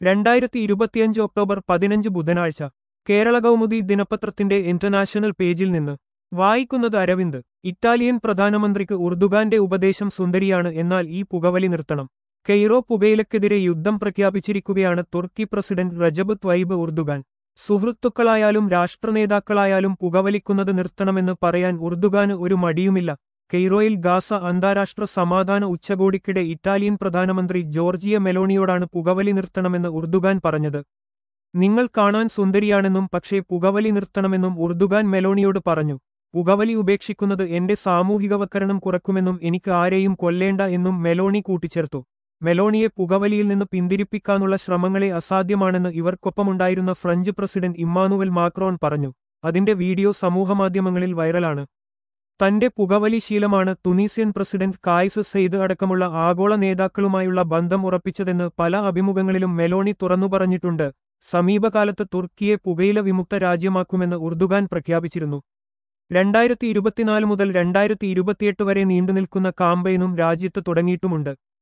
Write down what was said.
രണ്ടായിരത്തി ഇരുപത്തിയഞ്ച് ഒക്ടോബർ പതിനഞ്ച് ബുധനാഴ്ച കേരള കൗമുദി ദിനപത്രത്തിന്റെ ഇന്റർനാഷണൽ പേജിൽ നിന്ന് വായിക്കുന്നത് അരവിന്ദ് ഇറ്റാലിയൻ പ്രധാനമന്ത്രിക്ക് ഉർദുഗാന്റെ ഉപദേശം സുന്ദരിയാണ് എന്നാൽ ഈ പുകവലി നിർത്തണം കെയ്റോ പുകയിലക്കെതിരെ യുദ്ധം പ്രഖ്യാപിച്ചിരിക്കുകയാണ് തുർക്കി പ്രസിഡന്റ് റജബ് ത്വൈബ് ഉർദുഗാൻ സുഹൃത്തുക്കളായാലും രാഷ്ട്രനേതാക്കളായാലും പുകവലിക്കുന്നത് നിർത്തണമെന്ന് പറയാൻ ഉർദുഗാന് ഒരു മടിയുമില്ല കെയ്റോയിൽ ഗാസ അന്താരാഷ്ട്ര സമാധാന ഉച്ചകോടിക്കിടെ ഇറ്റാലിയൻ പ്രധാനമന്ത്രി ജോർജിയ മെലോണിയോടാണ് പുകവലി നിർത്തണമെന്ന് ഉർദുഗാൻ പറഞ്ഞത് നിങ്ങൾ കാണാൻ സുന്ദരിയാണെന്നും പക്ഷേ പുകവലി നിർത്തണമെന്നും ഉർദുഗാൻ മെലോണിയോട് പറഞ്ഞു പുകവലി ഉപേക്ഷിക്കുന്നത് എന്റെ സാമൂഹികവൽക്കരണം കുറക്കുമെന്നും എനിക്ക് ആരെയും കൊല്ലേണ്ട എന്നും മെലോണി കൂട്ടിച്ചേർത്തു മെലോണിയെ പുകവലിയിൽ നിന്ന് പിന്തിരിപ്പിക്കാനുള്ള ശ്രമങ്ങളെ അസാധ്യമാണെന്ന് ഇവർക്കൊപ്പമുണ്ടായിരുന്ന ഫ്രഞ്ച് പ്രസിഡന്റ് ഇമ്മാനുവൽ മാക്രോൺ പറഞ്ഞു അതിന്റെ വീഡിയോ സമൂഹമാധ്യമങ്ങളിൽ വൈറലാണ് തന്റെ പുകവലി ശീലമാണ് തുനീസ്യൻ പ്രസിഡന്റ് കായ്സ് സെയ്ദ് അടക്കമുള്ള ആഗോള നേതാക്കളുമായുള്ള ബന്ധം ഉറപ്പിച്ചതെന്ന് പല അഭിമുഖങ്ങളിലും മെലോണി തുറന്നു പറഞ്ഞിട്ടുണ്ട് സമീപകാലത്ത് തുർക്കിയെ പുകയില വിമുക്ത രാജ്യമാക്കുമെന്ന് ഉർദുഗാൻ പ്രഖ്യാപിച്ചിരുന്നു രണ്ടായിരത്തി ഇരുപത്തിനാല് മുതൽ രണ്ടായിരത്തി ഇരുപത്തിയെട്ട് വരെ നീണ്ടുനിൽക്കുന്ന കാമ്പയിനും രാജ്യത്ത് തുടങ്ങിയിട്ടുമുണ്ട്